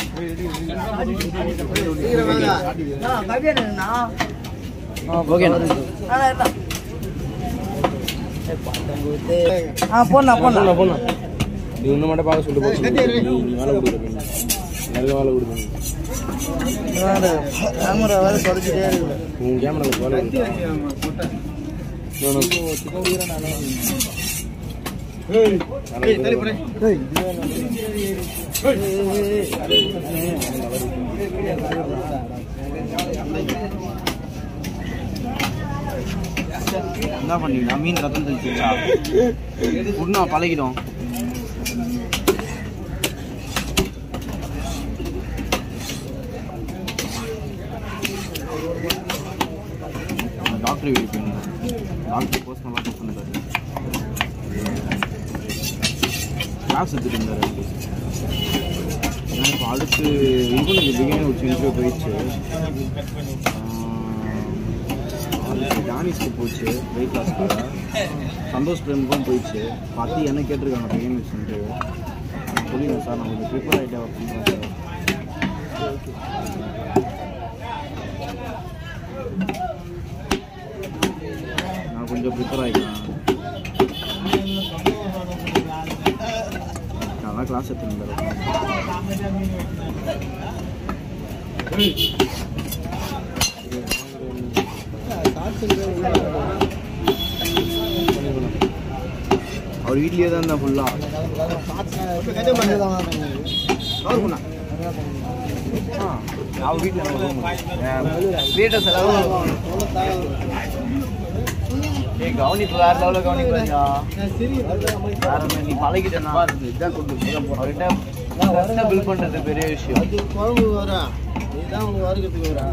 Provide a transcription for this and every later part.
போண்ணா போண்ணா போண்ணா நீ ஒன்று மட்டும் பார்க்க சொல்லிட்டு போச்சு நீ நீ வேலை கொடுக்குற நல்ல வேலை கொடுக்கணும் கேமரா வேற தொடச்சிட்டே இருக்கு உன் கேமரா வேலை என்ன பண்ணிடா மீன் ரத்தம் தெளிச்சுச்சா உண்ணா பழகிடும் டாக்டர் வீடு போயிருந்தேன் டாக்டர் போஸ்ட் நல்லா போஸ்ட் பண்ணிட்டாரு கிளாஸ் எடுத்துட்டு இருந்தாரு அவருக்கு. ஏன்னா இப்போ அடுத்து இவனுக்கு பிகினிங் ஒரு இன்டர்வியூ போயிடுச்சு ஆஹ் டானிஸ்க்கு போச்சு வெயிட் லாஸ்க்காக சந்தோஷ் பிரேமுக்கும் போயிடுச்சு பார்த்து என்ன கேட்டிருக்காங்க பிகினிங் இன்டர்வியூ சொல்லிடுங்க சார் நான் கொஞ்சம் ப்ரிப்பேர் ஆகிட்டே பண்ணுறேன் சார் நான் கொஞ்சம் ப்ரிப்பேர் ஆகிக்கலாம் நல்லா கிளாஸ் எடுத்துருந்தாரு அவர் வீட்லயே தான் இருந்தா ஃபுல்லா அவர் வீட்டில் வீட்டை செலவு ஏய் கவனிப்பு வேற லெவலில் கவனிப்பாருயா வேற ஒண்ணு, நீ பழகிட்டேன்னா அவர்கிட்ட பில் பண்றது பெரிய விஷயம் குழம்பு வரா இதுதான் உங்களுக்கு வறுக்கிறதுக்கு வரா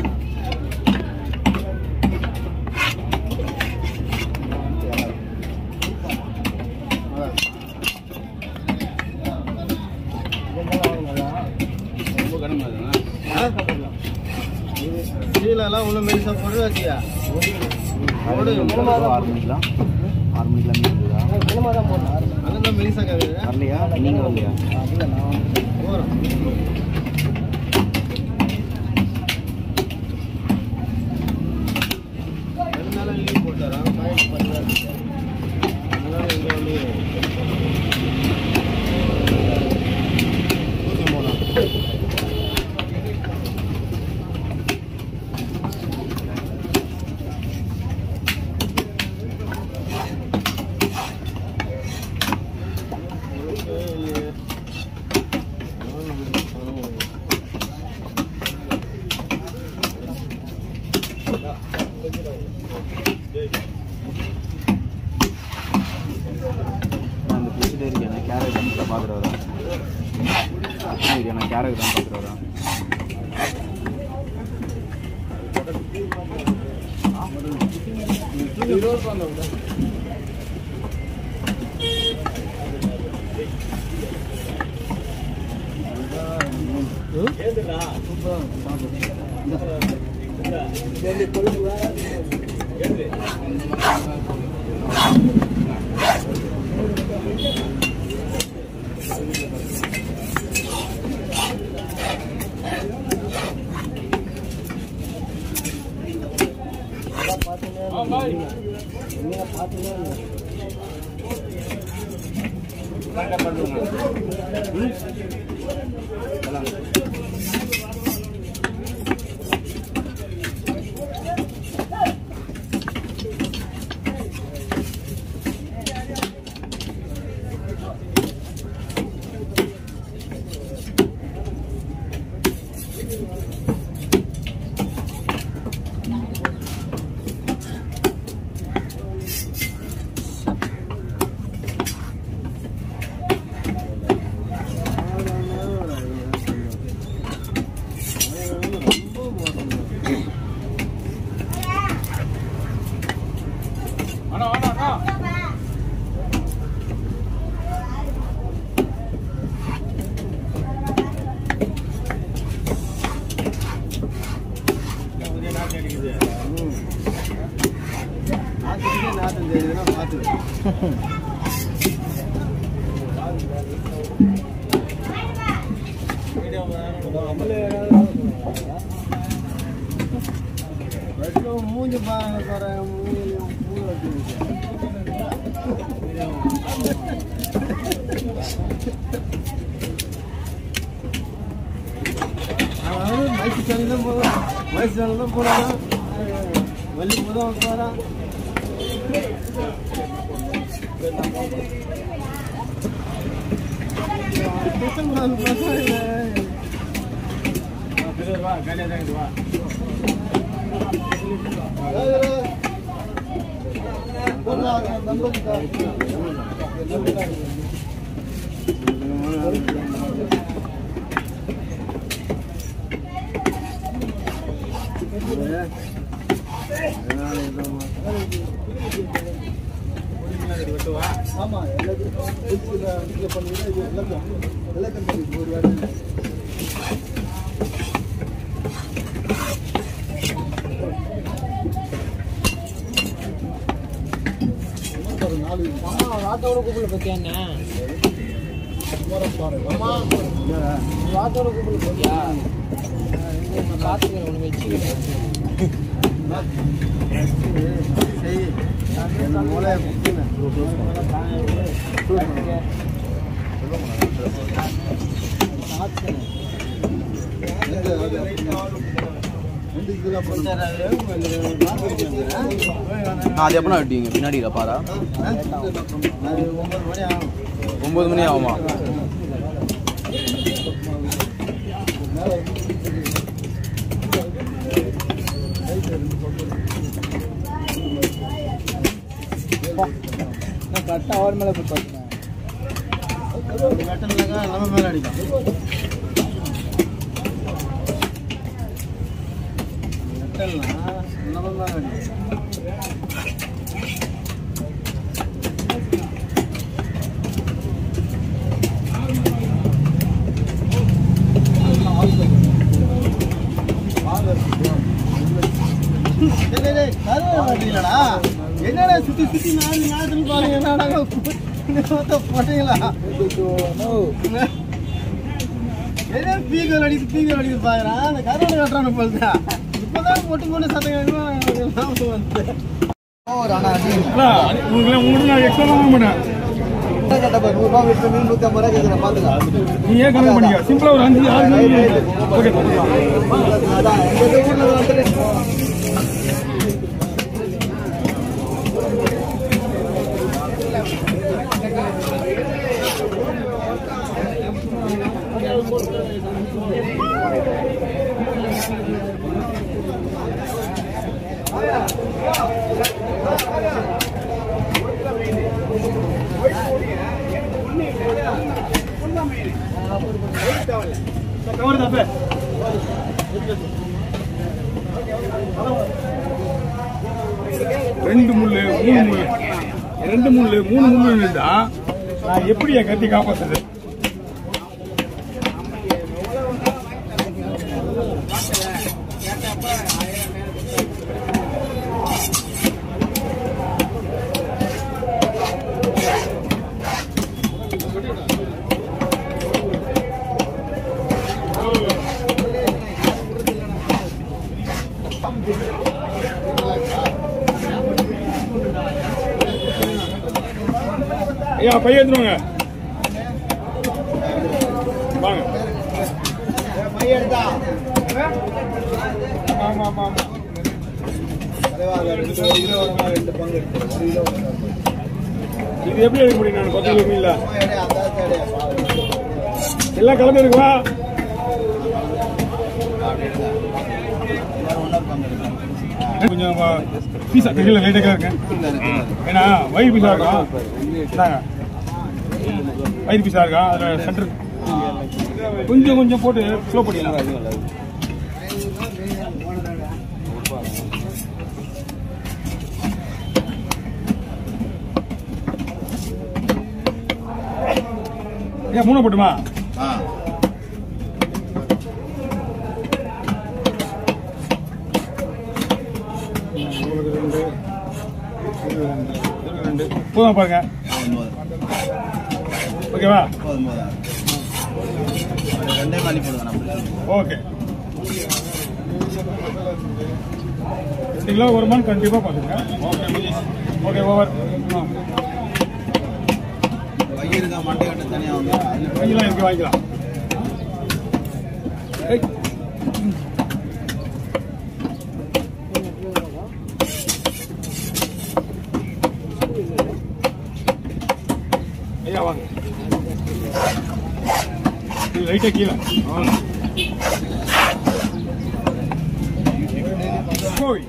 சீலெல்லாம் ஒன்றும் மெலிசா போட்டு வச்சியா ஆறு மணிக்கெலாம் ஆறு மணிக்கெலாம் மீன் இருக்குதா அங்கே மெலிசா கவிதை வரலையா நீங்கள் வரலையா போகிறோம் ரெண்டு நாளாக லீவ் போட்டாரா பாயிண்ட் பண்ணுறாரு அதனால எங்கே வந்து ஊசி போனான் நான் இந்த பிடிச்சிட்டே இருக்கேன் நான் கேரட் தான் பார்த்துட்டு வரேன் இருக்கேன் நான் கேரட் தான் பார்த்துட்டு வரேன் நாட்டுக்கே நாட்டம் தெரியுதுன்னா பார்த்து வீடியோ மூஞ்சி பாருங்க பாரு மூஞ்சிலையும் பூ வச்சுருக்கு அவன் மைக்கு சேனல் தான் போகிறான் மைக்கு சேனல் தான் போகிறான் வள்ளி புதம் போகிறான் ஆமா எல்லாத்தையும் இதுல பண்ணீங்கன்னா இது எல்லாத்தையும் எல்லாத்தையும் ஒரு வேலை வாத்தோட கூப்பிட பத்தியா என்ன வாத்தோட கூப்பிட பத்தியா பாத்துக்கிறேன் ஒண்ணு வச்சுக்கிறேன் அது எப்போ வெட்டுவீங்க பின்னாடி பாரா ஒம்பது மணி ஆகுமா கரெக்டா அவர் மேல போய் பார்த்தேன் நம்ம மேல அடிக்கும் நம்ம மேல அடிக்கும் என்னடா சுத்தி சுத்தி நாலு நாலு பாருங்க என்னடா போட்டீங்களா என்ன பீக்கல் அடிக்குது பீக்கல் அடிக்குது பாக்குறான் அந்த கரோட கட்டுறானு போலுதா இப்பதான் போட்டு போட்டு சத்தம் வந்து உங்களுக்கு நான் எக்ஸ்ட்ரா வாங்க மாட்டேன் நூறுபா விட்டு நூத்தி ஐம்பது ரூபாய் கேட்குறேன் பாத்துக்கலாம் நீ ஏன் கணக்கு பண்ணிக்க சிம்பிளா ஒரு அஞ்சு ஆறு மணி ஓகே அதான் எங்க ஊர்ல வந்துட்டு கவர் தப்பே ரெண்டு முள்ளு மூணு முள்ளு ரெண்டு முள்ளு மூணு முள்ளு இருந்தா நான் எப்படி என் கத்தி காப்பாத்துறது ஐயா பையன் எடுத்துருவாங்க வாங்க ஆமா ஆமா ஆமா ரெண்டு பங்கு இருக்கு ஒரு கிலோ இது எப்படி எடுக்க முடியும் நான் பத்து கிலோ மீன்ல எல்லாம் கலந்து இருக்குவா கொஞ்சம் பீஸா கையில் லைட்டாக இருக்கேன் ஏன்னா வயிறு பீஸா இருக்கும் இந்தாங்க வயிறு பீஸா இருக்கா அதில் சென்டர் கொஞ்சம் கொஞ்சம் போட்டு ஸ்லோ பண்ணிடலாம் ஏன் மூணு போட்டுமா உங்களுக்கு ரெண்டு இது ரெண்டு இது ரெண்டு போதும் பாருங்க ஓகேவா ரெண்டே தள்ளி போடுவேன் நான் ஓகே ரெண்டு கிலோ வருமானு கண்டிப்பாக பார்த்துங்க ஓகே ஓகே ஓவர் வயிறுக்கா மண்டை கட்ட தனியாக வந்து வாங்கிக்கலாம் இங்கே வாங்கிக்கலாம் ஏய். ஐயா வாங்க இது லைட்டாக கீழே போய்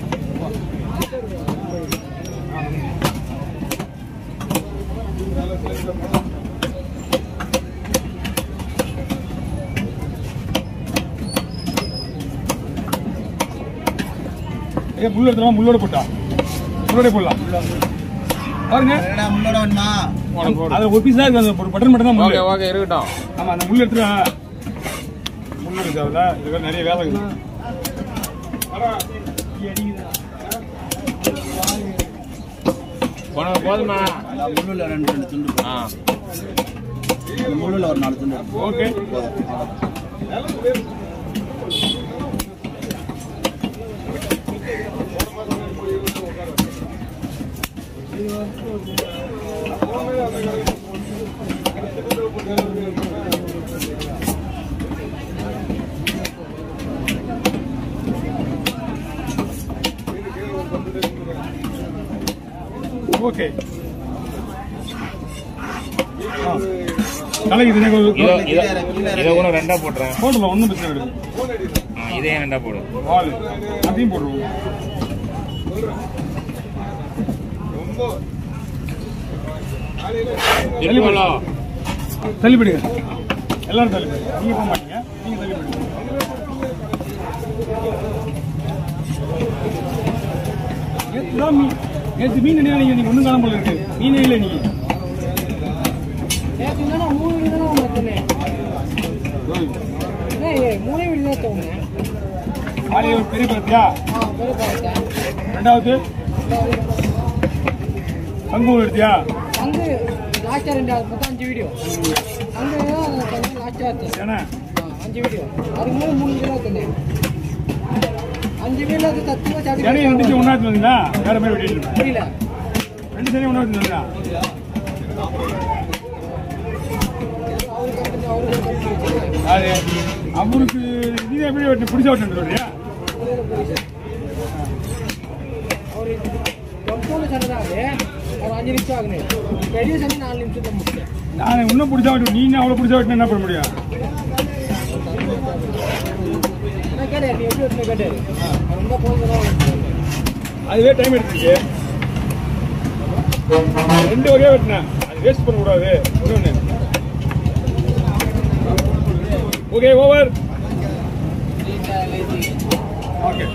ஏ முள்ளு எடுத்துலாம் முள்ளோட போட்டா முள்ளோட போடலாம் பாருங்க முன்னோட வேணுமா அது ஒரு பீஸ் தான் இருக்கு அந்த ஒரு பட்டன் மட்டும் தான் முள்ளு ஓகே இருக்கட்டும் ஆமா அந்த முள்ளு எடுத்துட்டு முள்ளு இருக்கு அதுல இதுல நிறைய வேலை இருக்குது போதுமா முள்ளுல ரெண்டு ரெண்டு துண்டு ஆ இந்த முள்ளுல ஒரு நாலு துண்டு ஓகே ஓகே ஆ. தலைக்கு இதுனே இதோ இதோ இதை கூட ரெண்டா போட்டுறேன் போடலாம் ஒன்றும் பிரச்சனை கிடையாது ஆ, இதே ரெண்டா போடு வால் அதையும் போடுவோம் திருப்பலோ தள்ளிப்படுங்க எல்லாரும் தள்ளிப்படுங்க நீங்க போக மாட்டீங்க நீங்க தள்ளிப்படுங்க நேத்து தான் மீன் நேற்று மீன் என்ன நீங்க நீங்க ஒன்றும் காணாம போல இருக்கு மீனே இல்லை நீங்க மூணு வீடு தான் மொத்தமே மூணே வீடு தான் தோணுங்க ஆலையை ஒரு பெரிய பத்தியா ஆ பெரிய பார்த்தேன் ரெண்டாவது பங்கு எடுத்தியா அங்கே லாஸ்ட்டாக ரெண்டு அது மொத்தம் அஞ்சு வீடியோ அங்கே கொஞ்சம் லாஸ்ட்டாக எடுத்தேன் ஏன்னா ஆ, அஞ்சு வீடியோ அதுக்கு மேலே மூணு வீடியோ எடுத்தேன் அஞ்சு வீடியோ அது தத்துவ இடையே ரெண்டு ஒன்றா வந்தீங்களா வேற மாதிரி வெட்டிட்டு புரியல ரெண்டு சரி ஒன்றா வந்தீங்களா அவருக்கு வந்து அவருக்கு வந்து அது அவருக்கு நீ எப்படி வெட்டி பிடிச்ச வெட்டு சொல்றியா அவர் கம்பௌண்ட் சண்டை தான் அது அவர் அஞ்சு நிமிஷம் ஆகுது பெரிய சண்டை நாலு நிமிஷத்தில் முடிச்சேன் நான் இன்னும் பிடிச்சா வெட்டு நீ அவ்வளோ பிடிச்சா வெட்டினா என்ன பண்ண முடியும் நான் கேட்டார் நீ எப்படி வெட்டின கேட்டார் அவர் ரொம்ப போகிறோம் அதுவே டைம் எடுத்துச்சு ரெண்டு வகையா வெட்டினேன் அது வேஸ்ட் பண்ணக்கூடாது இன்னொன்று ஓகே ஓவர் ஓகே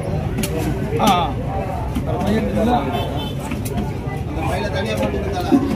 ஆ ஆ. அந்த பையில தனியாக போட்டு கொடுத்தால